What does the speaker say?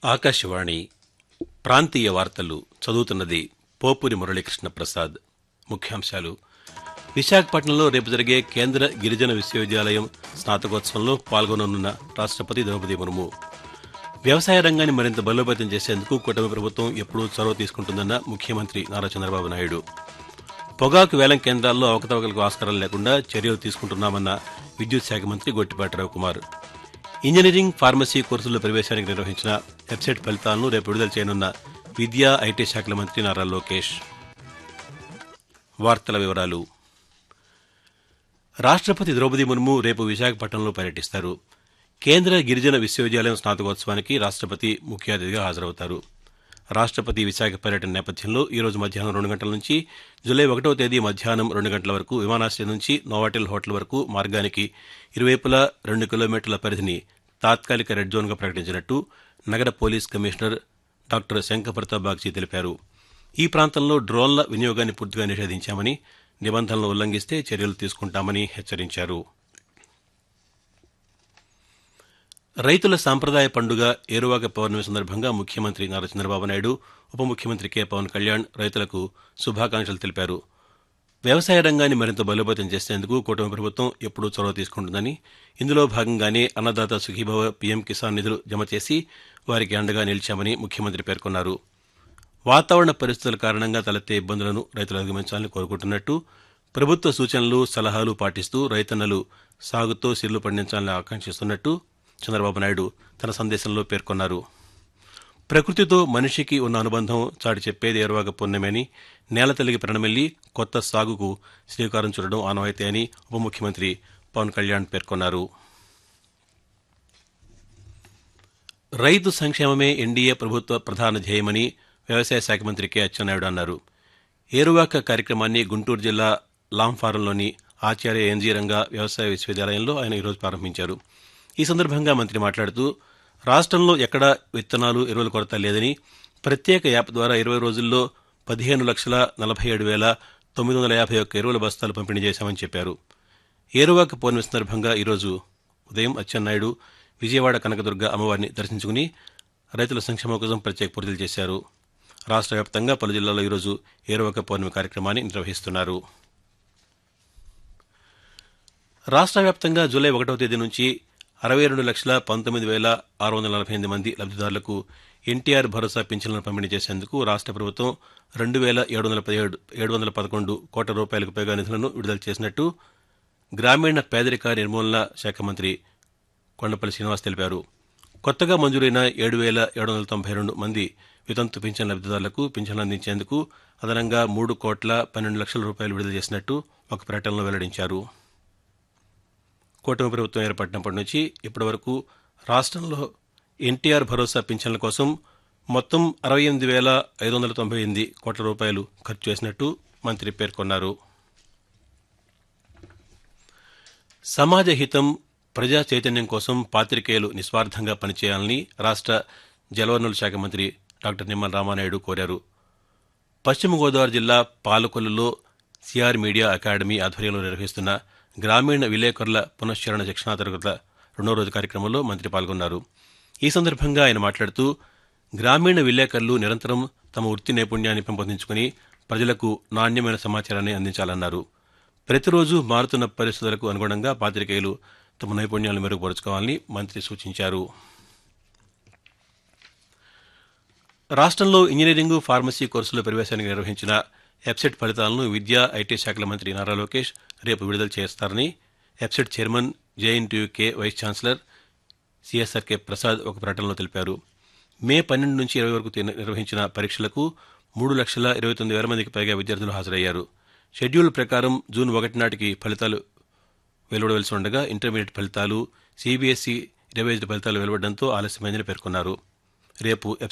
ఆకాశవాణి ప్రాంతీయ వార్తలు చదువుతున్నది పోపురి మురళీకృష్ణ ప్రసాద్ ముఖ్యాంశాలు విశాఖపట్నంలో రేపు జరిగే కేంద్ర గిరిజన విశ్వవిద్యాలయం స్నాతకోత్సవంలో పాల్గొననున్న రాష్ట్రపతి ద్రౌపది ముర్ము వ్యవసాయ రంగాన్ని మరింత బలోపేతం చేసేందుకు కూటమి ప్రభుత్వం ఎప్పుడూ చొరవ తీసుకుంటుందన్న ముఖ్యమంత్రి నారా చంద్రబాబు నాయుడు పొగాకు వేలం కేంద్రాల్లో అవకతవకలకు ఆస్కారం లేకుండా చర్యలు తీసుకుంటున్నామన్న విద్యుత్ శాఖ మంత్రి గొట్టిపాటి రవికుమార్ ఇంజనీరింగ్ ఫార్మసీ కోర్సుల్లో ప్రవేశానికి నిర్వహించిన వెబ్సైట్ ఫలితాలను రేపు విడుదల చేయనున్న విద్యా ఐటీ శాఖల మంత్రి నారా లోకేష్ వార్తల వివరాలు రాష్ట్రపతి ద్రౌపది ముర్ము రేపు విశాఖపట్నంలో పర్యటిస్తారు కేంద్ర గిరిజన విశ్వవిద్యాలయం స్నాతకోత్సవానికి రాష్ట్రపతి ముఖ్య అతిథిగా హాజరవుతారు రాష్ట్రపతి విశాఖ పర్యటన నేపథ్యంలో ఈ రోజు మధ్యాహ్నం రెండు గంటల నుంచి జూలై ఒకటో తేదీ మధ్యాహ్నం రెండు గంటల వరకు విమానాశ్రయం నుంచి నోవాటెల్ హోటల్ వరకు మార్గానికి ఇరువైపులా రెండు కిలోమీటర్ల పరిధిని తాత్కాలిక రెడ్ జోన్గా ప్రకటించినట్టు నగర police commissioner doctor Shankar Pratap Bagchi తెలిపారు ఈ ప్రాంతంలో డ్రోన్ల వినియోగాన్ని పూర్తిగా నిషేధించామని నిబంధనలు ఉల్లంఘిస్తే చర్యలు తీసుకుంటామని హెచ్చరించారు రైతుల సాంప్రదాయ పండుగ ఏరువాక పౌర్ణమి సందర్భంగా ముఖ్యమంత్రి నారా చంద్రబాబు నాయుడు ఉప ముఖ్యమంత్రి కె పవన్ కళ్యాణ్ రైతులకు శుభాకాంక్షలు తెలిపారు వ్యవసాయ రంగాన్ని మరింత బలోపేతం చేసేందుకు కూటమి ప్రభుత్వం ఎప్పుడూ చొరవ తీసుకుంటుందని ఇందులో భాగంగానే అన్నదాత సుఖీభవ పీఎం కిసాన్ నిధులు జమ చేసి వారికి అండగా నిలిచామని ముఖ్యమంత్రి పేర్కొన్నారు వాతావరణ పరిస్థితుల కారణంగా తలెత్తే ఇబ్బందులను రైతులు అధిగమించాలని కోరుకుంటున్నట్టు ప్రభుత్వ సూచనలు సలహాలు పాటిస్తూ రైతన్నలు సాగుతో సిర్లు పండించాలని ఆకాంక్షిస్తున్నట్టు చంద్రబాబు నాయుడు తన సందేశంలో పేర్కొన్నారు ప్రకృతితో మనిషికి ఉన్న అనుబంధం చాటి చెప్పేది ఏరువాక పుణ్యమని నేల తల్లికి ప్రణమెల్లి కొత్త సాగుకు శ్రీకారం చుట్టడం ఆనవాయితీ అని ఉప ముఖ్యమంత్రి పవన్ కళ్యాణ్ పేర్కొన్నారు రైతు సంక్షేమమే ఎన్డీఏ ప్రభుత్వ ప్రధాన ధ్యేయమని వ్యవసాయ శాఖ మంత్రి కె అచ్చెన్నాయుడు అన్నారు ఏరువాక కార్యక్రమాన్ని గుంటూరు జిల్లా లాంఫారంలోని ఆచార్య ఎన్జీ రంగా వ్యవసాయ విశ్వవిద్యాలయంలో ఆయన ఈరోజు ప్రారంభించారు ఈ సందర్భంగా మంత్రి మాట్లాడుతూ రాష్ట్రంలో ఎక్కడా విత్తనాలు ఎరువుల కొరత లేదని ప్రత్యేక యాప్ ద్వారా ఇరవై రోజుల్లో పదిహేను లక్షల నలభై ఏడు వేల తొమ్మిది వందల యాభై ఒక్క ఎరువుల బస్తాలు పంపిణీ చేశామని చెప్పారు ఏరువాక పౌర్ణమి సందర్భంగా ఈరోజు ఉదయం అచ్చెన్నాయుడు విజయవాడ కనకదుర్గ అమ్మవారిని దర్శించుకుని రైతుల సంక్షేమం కోసం ప్రత్యేక పూజలు చేశారు రాష్ట్ర వ్యాప్తంగా పలు జిల్లాల్లో ఈరోజు ఏరువాక పౌర్ణమి కార్యక్రమాన్ని నిర్వహిస్తున్నారు రాష్ట్ర వ్యాప్తంగా జూలై ఒకటవ తేదీ నుంచి అరవై రెండు లక్షల పంతొమ్మిది వేల ఆరు వందల నలభై ఎనిమిది మంది లబ్దిదారులకు ఎన్టీఆర్ భరోసా పింఛన్లను పంపిణీ చేసేందుకు రాష్ట్ర ప్రభుత్వం రెండు వేల ఏడు వందల పదిహేడు ఏడు వందల పదకొండు కోట్ల రూపాయలకు పైగా నిధులను విడుదల చేసినట్టు గ్రామీణ పేదరిక నిర్మూలన శాఖ మంత్రి కొండపల్లి శ్రీనివాస్ తెలిపారు కొత్తగా మంజూరైన ఏడు వేల ఏడు వందల తొంభై రెండు మంది వితంతు పింఛన్ లబ్దిదారులకు పింఛన్లు అందించేందుకు అదనంగా మూడు కోట్ల పన్నెండు లక్షల రూపాయలు విడుదల చేసినట్టు ఒక ప్రకటనలో వెల్లడించారు కూటమి ప్రభుత్వం ఏర్పడినప్పటి నుంచి ఇప్పటి వరకు రాష్ట్రంలో ఎన్టీఆర్ భరోసా పింఛన్ల కోసం మొత్తం అరవై ఎనిమిది వేల ఐదు వందల తొంభై ఎనిమిది కోట్ల రూపాయలు ఖర్చు చేసినట్టు మంత్రి పేర్కొన్నారు సమాజ హితం ప్రజా చైతన్యం కోసం పాతికేయులు నిస్వార్థంగా పనిచేయాలని రాష్ట్ర జలవనరుల శాఖ మంత్రి డాక్టర్ నిమ్మల రామానాయుడు కోరారు పశ్చిమ గోదావరి జిల్లా పాలకొల్లులో సిఆర్ మీడియా అకాడమీ ఆధ్వర్యంలో నిర్వహిస్తున్న గ్రామీణ విలేకరుల పునశ్చరణ శిక్షణా తరగతుల రెండో రోజు కార్యక్రమంలో మంత్రి పాల్గొన్నారు ఈ సందర్భంగా ఆయన మాట్లాడుతూ గ్రామీణ విలేకరులు నిరంతరం తమ వృత్తి నైపుణ్యాన్ని పెంపొందించుకుని ప్రజలకు నాణ్యమైన సమాచారాన్ని అందించాలన్నారు ప్రతిరోజు మారుతున్న పరిస్థితులకు అనుగుణంగా పాతికేయులు తమ నైపుణ్యాలను మెరుగుపరుచుకోవాలని మంత్రి సూచించారు రాష్ట్రంలో ఇంజనీరింగ్ ఫార్మసీ కోర్సులో ప్రవేశానికి నిర్వహించిన వెబ్సైట్ ఫలితాలను విద్యా ఐటీ శాఖల మంత్రి నారా లోకేష్ రేపు విడుదల చేస్తారని website chairman JNTUK vice chancellor CSRK Prasad ఒక ప్రకటనలో తెలిపారు మే పన్నెండు నుంచి ఇరవై వరకు నిర్వహించిన పరీక్షలకు మూడు లక్షల ఇరవై తొమ్మిది వేల మందికి పైగా విద్యార్థులు హాజరయ్యారు షెడ్యూల్ ప్రకారం జూన్ ఒకటి నాటికి ఫలితాలు వెలువడవలసి ఉండగా ఇంటర్మీడియట్ ఫలితాలు సిబిఎస్ఈ రివైజ్డ్ ఫలితాలు వెలువడడంతో ఆలస్యమైందని పేర్కొన్నారు రేపు